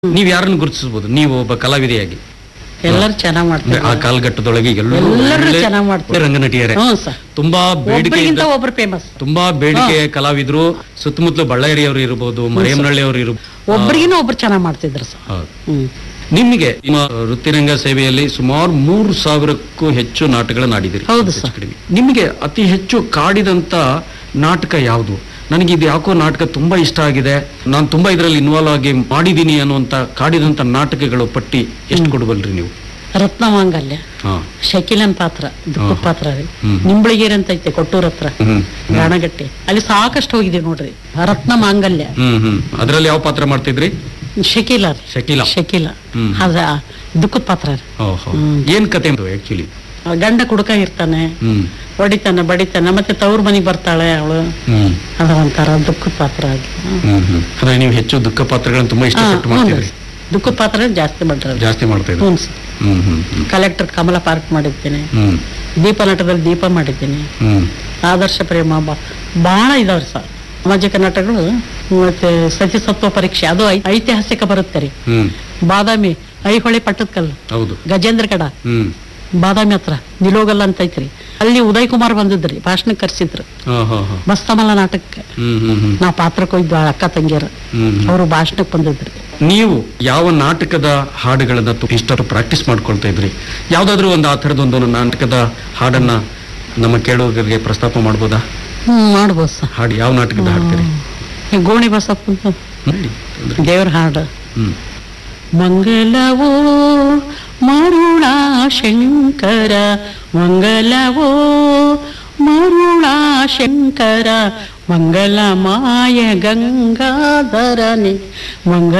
ನೀವ್ ಯಾರನ್ನು ಗುರುತಿಸಬಹುದು ನೀವು ಒಬ್ಬ ಕಲಾವಿದೆಯಾಗಿ ಎಲ್ಲರೂ ಚೆನ್ನಾಗ್ ಅಂದ್ರೆ ಮಾಡ್ತಾರೆ ಆ ಕಾಲಘಟ್ಟದೊಳಗೆ ಎಲ್ಲರೂ ಎಲ್ಲರೂ ಒಳ್ಳೆ ಚೆನ್ನಾಗ್ ಮಾಡ್ತಾರೆ. ರಂಗನಟಿಯರೇ ಹ್ಞೂ ಸರ್ ತುಂಬಾ ಬೇಡಿಕೆ ಒಬ್ಬರಿಗಿಂತ ಒಬ್ರು ಫೇಮಸ್ ತುಂಬಾ ಬೇಡಿಕೆ ಕಲಾವಿದ್ರು ಸುತ್ತಮುತ್ತಲು ಬಳ್ಳಾರಿಯವರು ಇರಬಹುದು ಮರಿಯಮ್ಮನಹಳ್ಳಿ ಅವರು ಇರಬಹುದು ಒಬ್ರಿಗಿನ ಒಬ್ರು ಚೆನ್ನಾಗ್ ಮಾಡ್ತಿದ್ರು ಸರ್ ಹ್ಮ್ ನಿಮಗೆ ನಿಮ್ಮ ವೃತ್ತಿರಂಗ ಸೇವೆಯಲ್ಲಿ ಸುಮಾರು ಮೂರು ಸಾವಿರಕ್ಕೂ ಹೆಚ್ಚು ನಾಟಕಗಳನ್ನು ಆಡಿದಿರಿ ಹೌದು ಹೆಚ್ಚು ಸರ್. ಕಡಿಮೆ. ನಿಮಗೆ ಅತಿ ಹೆಚ್ಚು ಕಾಡಿದಂತ ನಾಟಕ ಯಾವುದು ನನಗೆ ಇದು ಯಾಕೋ ನಾಟಕ ತುಂಬಾ ಇಷ್ಟ ಆಗಿದೆ ನಾನು ತುಂಬಾ ಇದರಲ್ಲಿ ಇನ್ವಾಲ್ವ್ ಆಗಿ ಮಾಡಿದೀನಿ ಅನ್ನುವಂತ ಕಾಡಿದಂತ ನಾಟಕಗಳು ಪಟ್ಟಿ ಎಷ್ಟು ಕೊಡಬಲ್ರಿ ನೀವು ರತ್ನ ಮಾಂಗಲ್ಯ ಹಾ ಶಕಿಲನ್ ಪಾತ್ರ ದುಃಖದ ಹಾ. ಪಾತ್ರ ರೀ ಹ್ಮ್. ನಿಂಬಳಿಗೇರಿ ಅಂತ ಐತೆ ಕೊಟ್ಟೂರ್ ಹತ್ರ ಹ್ಮ್ ಗಾಣಗಟ್ಟಿ ಅಲ್ಲಿ ಸಾಕಷ್ಟು ಹೋಗಿದೀವಿ ನೋಡ್ರಿ ರತ್ನ ಮಾಂಗಲ್ಯ ಹ್ಮ್ ಹ್ಮ್ ಅದರಲ್ಲಿ ಯಾವ ಪಾತ್ರ ಮಾಡ್ತಿದ್ರಿ ಶಕೀಲ ರೀ ಶಕೀಲ ಶಕೀಲ ಹ್ಮ್. ಅದ ದುಃಖದ ಪಾತ್ರ ರೀ ಓಹೋ ಹ್ಮ್. ಏನ್ ಕತೆ ಆಕ್ಚುಲಿ ಆ ಗಂಡ ಕುಡುಕ ಇರ್ತಾನೆ ಹ್ಮ್ ಹೊಡಿತಾನೆ ಬಡಿತಾನೆ ಮತ್ತೆ ತವ್ರ ಮನೆಗೆ ಬರ್ತಾಳೆ ಅವಳು ಹ್ಮ್ ಅದ ಒಂಥರ ದುಃಖದ ಪಾತ್ರ ಆಗಿ ಹ್ಮ್ ಹ್ಮ್ ಅಂದ್ರೆ ನೀವು ಹೆಚ್ಚು ದುಃಖ ಪಾತ್ರಗಳನ್ನು ತುಂಬಾ ಇಷ್ಟಪಟ್ಟು ಮಾಡ್ತಿದ್ರಿ ದುಃಖದ ಪಾತ್ರ ಜಾಸ್ತಿ ಮಾಡ್ರಿ ಜಾಸ್ತಿ ಮಾಡ್ತಾ ಇದ್ರಿ ಹ್ಞೂ ಸರ್ ಹ್ಮ್ ಹ್ಮ್ ಹ್ಮ್ ಕಲೆಕ್ಟರ್ ಕಮಲ ಪಾರ್ಕ್ ಮಾಡಿದ್ದೀನಿ ಹ್ಮ್ ದೀಪ ನಟದಲ್ಲಿ ದೀಪ ಮಾಡಿದ್ದೀನಿ ಹ್ಮ್ ಆದರ್ಶ ಪ್ರೇಮ ಬ- ಬಹಳ ಇದಾವ್ರಿ ಸರ್ ಸಾಮಾಜಿಕ ನಾಟಕಗಳು ಮತ್ತೆ ಸತಿಸತ್ವ ಪರೀಕ್ಷೆ ಅದು ಐ- ಐತಿಹಾಸಿಕ ಬರುತ್ತೆ ರೀ ಹ್ಮ್ ಬಾದಾಮಿ ಐಹೊಳೆ ಪಟ್ಟದಕಲ್ಲು ಹೌದು ಗಜೇಂದ್ರ ಕಡ ಹ್ಮ್ ಬಾದಾಮಿ ಹತ್ರ ನಿಲೋಗಲ್ ಅಂತ ಐತ್ರಿ ಅಲ್ಲಿ ಉದಯ್ ಕುಮಾರ್ ಬಂದಿದ್ರಿ ಭಾಷಣಕ್ಕೆ ಕರ್ಸಿದ್ರು ಹಾ ಹಾ ಹಾ ಮಸ್ತಮಲ್ಲ ನಾಟಕಕ್ಕೆ ಹ್ಮ್ ಹ್ಮ್ ಹ್ಮ್ ನಾವು ಪಾತ್ರಕ್ಕೆ ಹೋಗಿದ್ವಿ ಆ ಅಕ್ಕ ತಂಗಿಯರು ಹ್ಮ್ ಹ್ಮ್. ಅವರು ಭಾಷಣಕ್ಕೆ ಬಂದಿದ್ರಿ ನೀವು ಯಾವ ನಾಟಕದ ಹಾಡುಗಳನ್ನ ತು- ಇಷ್ಟೊತ್ತು ಪ್ರಾಕ್ಟೀಸ್ ಮಾಡ್ಕೊಳ್ತಾ ಇದ್ರಿ ಯಾವ್ದಾದ್ರು ಒಂದು ಆ ಥರದೊಂದು ನಾಟಕದ ಹಾಡನ್ನ ನಮ್ಮ ಕೇಳುಗರಿಗೆ ಪ್ರಸ್ತಾಪ ಮಾಡ್ಬೋದಾ ಹ್ಮ್ ಮಾಡ್ಬೋದು ಸರ್ ಹಾಡು ಯಾವ ನಾಟಕದ ಹಾಡ್ತೀರಿ ಈ ಗೋಣಿ ಬಸಪ್ಪ ಅಂತ ಹೇಳಿ, ತೊಂದ್ರೆ- ದೇವ್ರ ಹಾಡು ಹ್ಮ್ ಮಂಗಲವೋ ಮರುಳ ಶಂಕರ ಮಂಗಲವೋ ಮರುಳ ಶಂಕರ ಮಂಗಲ ಮಾಯ ಗಂಗಾಧರನೆ ಮಂಗಲ